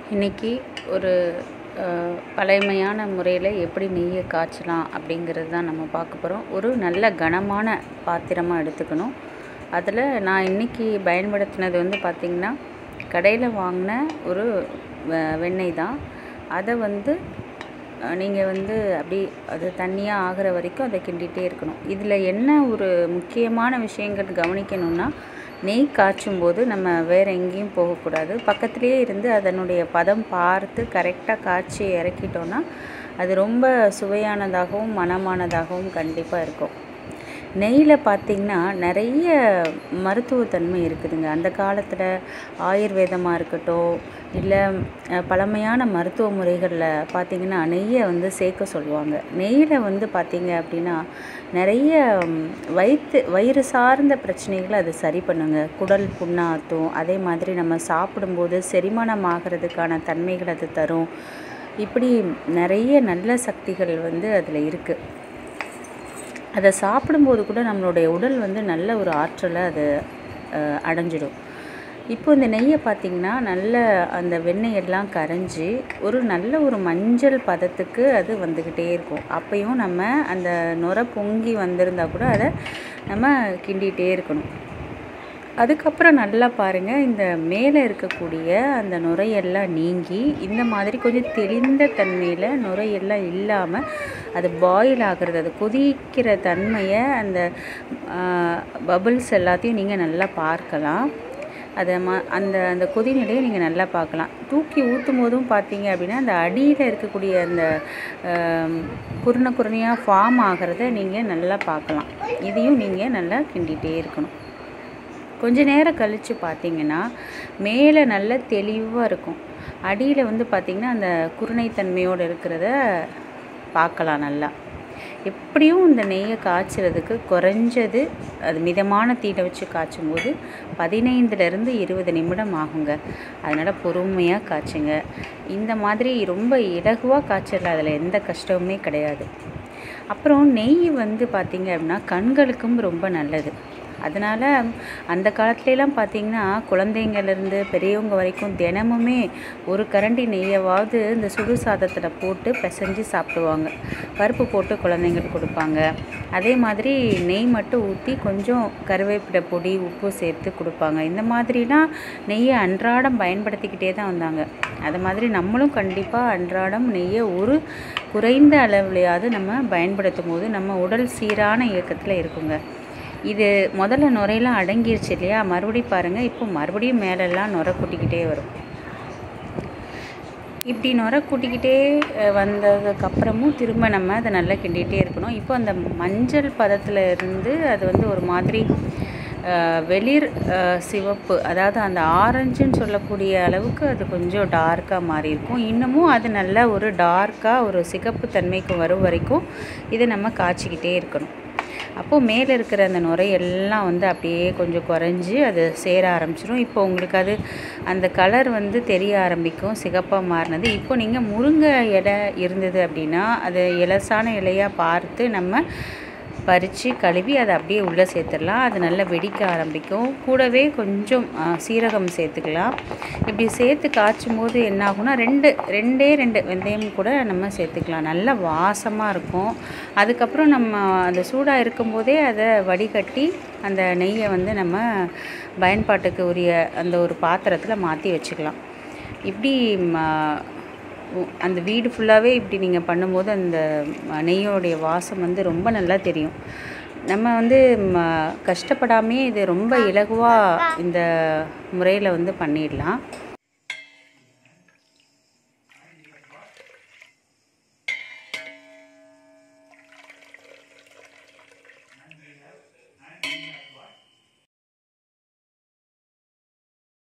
இன்றைக்கி ஒரு அஹ், பழமையான முறையில் எப்படி நெய்யை காய்ச்சலாம் அப்படிங்கிறது தான் நம்ம பார்க்க போகிறோம் ஒரு நல்ல கனமான பாத்திரமாக எடுத்துக்கணும் அதில் நான் இன்றைக்கி பயன்படுத்தினது வந்து பார்த்திங்கன்னா கடையில் வாங்கின ஒரு வெ- வெண்ணெய் தான் அதை வந்து நீங்கள் வந்து அப்படி அது தண்ணியாக ஆகிற வரைக்கும் அதை கிண்டிகிட்டே இருக்கணும் இதில் என்ன ஒரு முக்கியமான விஷயங்கள் கவனிக்கணும்னா நெய் காய்ச்சும் போது நம்ம வேறு எங்கேயும் போகக்கூடாது பக்கத்துலேயே இருந்து அதனுடைய பதம் பார்த்து கரெக்டாக காய்ச்சி இறக்கிட்டோன்னா அது ரொம்ப சுவையானதாகவும் மணமானதாகவும் கண்டிப்பாக இருக்கும் நெய்யில் பார்த்திங்கன்னா நிறைய மருத்துவத்தன்மை இருக்குதுங்க அந்த காலத்தில் ஆயுர்வேதமாக இருக்கட்டும் இல்லை அஹ், பழமையான மருத்துவ முறைகளில் பார்த்திங்கன்னா நெய்யை வந்து சேர்க்க சொல்லுவாங்க நெய்யில் வந்து பார்த்திங்க அப்படின்னா நிறைய ம், வயிற்று வயிறு சார்ந்த பிரச்சனைகளை அது சரி பண்ணுங்க குடல் புண்ணாத்தும் அதே மாதிரி நம்ம சாப்பிடும்போது செரிமானம் ஆகிறதுக்கான தன்மைகள் அது தரும் இப்படி நிறைய நல்ல சக்திகள் வந்து அதில் இருக்குது அதை சாப்பிடும்போது கூட நம்மளுடைய உடல் வந்து நல்ல ஒரு ஆற்றலை அது அஹ், அடைஞ்சிடும் இப்போ இந்த நெய்யை பார்த்திங்கன்னா நல்ல அந்த வெண்ணெய் எல்லாம் கரைஞ்சி ஒரு நல்ல ஒரு மஞ்சள் பதத்துக்கு அது வந்துக்கிட்டே இருக்கும் அப்பையும் நம்ம அந்த நுரை பொங்கி வந்திருந்தா கூட அதை நம்ம கிண்டிகிட்டே இருக்கணும் அதுக்கப்புறம் நல்லா பாருங்கள் இந்த மேலே இருக்கக்கூடிய அந்த நுரையெல்லாம் நீங்கி இந்த மாதிரி கொஞ்சம் தெளிந்த தன்மையில் நுரையெல்லாம் இல்லாமல் அது பாயில் ஆகிறது அது கொதிக்கிற தன்மையை அந்த பபிள்ஸ் எல்லாத்தையும் நீங்கள் நல்லா பார்க்கலாம் அதை ம அந்த அந்த கொதிநிலையை நீங்கள் நல்லா பார்க்கலாம் தூக்கி ஊற்றும் போதும் பார்த்தீங்க அப்படின்னா அந்த அடியில் இருக்கக்கூடிய அந்த ஆம், குருணை குருணையாக ஃபார்ம் ஆகிறத நீங்கள் நல்லா பார்க்கலாம் இதையும் நீங்கள் நல்லா கிண்டிகிட்டே இருக்கணும் கொஞ்ச நேரம் கழித்து பார்த்தீங்கன்னா மேலே நல்ல தெளிவாக இருக்கும் அடியில் வந்து பார்த்திங்கன்னா அந்த குருணைத்தன்மையோடு இருக்கிறத பார்க்கலாம் நல்லா எப்படியும் இந்த நெய்யை காய்ச்சறதுக்கு குறைஞ்சது அது மிதமான தீயில வச்சு காய்ச்சும் போது பதினைந்துலேருந்து இருபது நிமிடம் ஆகுங்க அதனால் பொறுமையாக காய்ச்சுங்க இந்த மாதிரி ரொம்ப இலகுவாக காய்ச்சல அதில் எந்த கஷ்டமுமே கிடையாது அப்புறம் நெய் வந்து பார்த்திங்க அப்படின்னா கண்களுக்கும் ரொம்ப நல்லது அதனால் அந்த காலத்துலலாம் பார்த்திங்கன்னா குழந்தைங்கள்லேருந்து பெரியவங்க வரைக்கும் தினமுமே ஒரு கரண்டி நெய்யவாவது இந்த சுடு சாதத்தில் போட்டு பிசைஞ்சு சாப்பிடுவாங்க பருப்பு போட்டு குழந்தைங்களுக்கு கொடுப்பாங்க அதே மாதிரி நெய் மட்டும் ஊற்றி கொஞ்சம் கருவேப்பிலை பொடி உப்பு சேர்த்து கொடுப்பாங்க இந்த மாதிரிலாம் நெய்யை அன்றாடம் பயன்படுத்திக்கிட்டே தான் வந்தாங்க அது மாதிரி நம்மளும் கண்டிப்பாக அன்றாடம் நெய்யை ஒரு குறைந்த அளவுலையாவது நம்ம பயன்படுத்தும் போது நம்ம உடல் சீரான இயக்கத்தில் இருக்குங்க இது முதல்ல நுரையெல்லாம் அடங்கிருச்சு இல்லையா மறுபடியும் பாருங்கள் இப்போ மறுபடியும் மேலெல்லாம் நுரை கூட்டிக்கிட்டே வரும் இப்படி நுரை கூட்டிக்கிட்டே அஹ், வந்ததுக்கப்புறமும் திரும்ப நம்ம அதை நல்லா கிண்டிகிட்டே இருக்கணும் இப்போ அந்த மஞ்சள் பதத்தில் இருந்து அது வந்து ஒரு மாதிரி அஹ், வெளிர் அஹ், சிவப்பு அதாவது அந்த ஆரஞ்சுன்னு சொல்லக்கூடிய அளவுக்கு அது கொஞ்சம் டார்க்காக மாறி இருக்கும் இன்னமும் அது நல்ல ஒரு டார்க்காக ஒரு சிகப்பு தன்மைக்கு வரும் வரைக்கும் இதை நம்ம காய்ச்சிக்கிட்டே இருக்கணும் அப்போது மேலே இருக்கிற அந்த நுரையெல்லாம் வந்து அப்படியே கொஞ்சம் குறைஞ்சி அது சேர ஆரம்பிச்சிடும் இப்போ உங்களுக்கு அது அந்த கலர் வந்து தெரிய ஆரம்பிக்கும் சிகப்பாக மாறினது இப்போ நீங்கள் முருங்கை இலை இருந்தது அப்படின்னா அது இலசான இலையாக பார்த்து நம்ம பறித்து கழுவி அதை அப்படியே உள்ளே சேர்த்துடலாம் அது நல்லா வெடிக்க ஆரம்பிக்கும் கூடவே கொஞ்சம் ஆ, சீரகம் சேர்த்துக்கலாம் இப்படி சேர்த்து காய்ச்சும் போது என்ன ஆகும்னா ரெண்டு ரெண்டே ரெண்டு வெந்தயம் கூட நம்ம சேர்த்துக்கலாம் நல்லா வாசமாக இருக்கும் அதுக்கப்புறம் நம்ம அந்த சூடாக இருக்கும்போதே அதை வடிகட்டி அந்த நெய்யை வந்து நம்ம பயன்பாட்டுக்கு உரிய அந்த ஒரு பாத்திரத்தில் மாற்றி வச்சுக்கலாம் இப்படி ம, உ- அந்த வீடு ஃபுல்லாகவே இப்படி நீங்கள் பண்ணும்போது அந்த ம, நெய்யோடைய வாசம் வந்து ரொம்ப நல்லா தெரியும் நம்ம வந்து ம, கஷ்டப்படாமே இது ரொம்ப இலகுவாக இந்த முறையில் வந்து பண்ணிடலாம்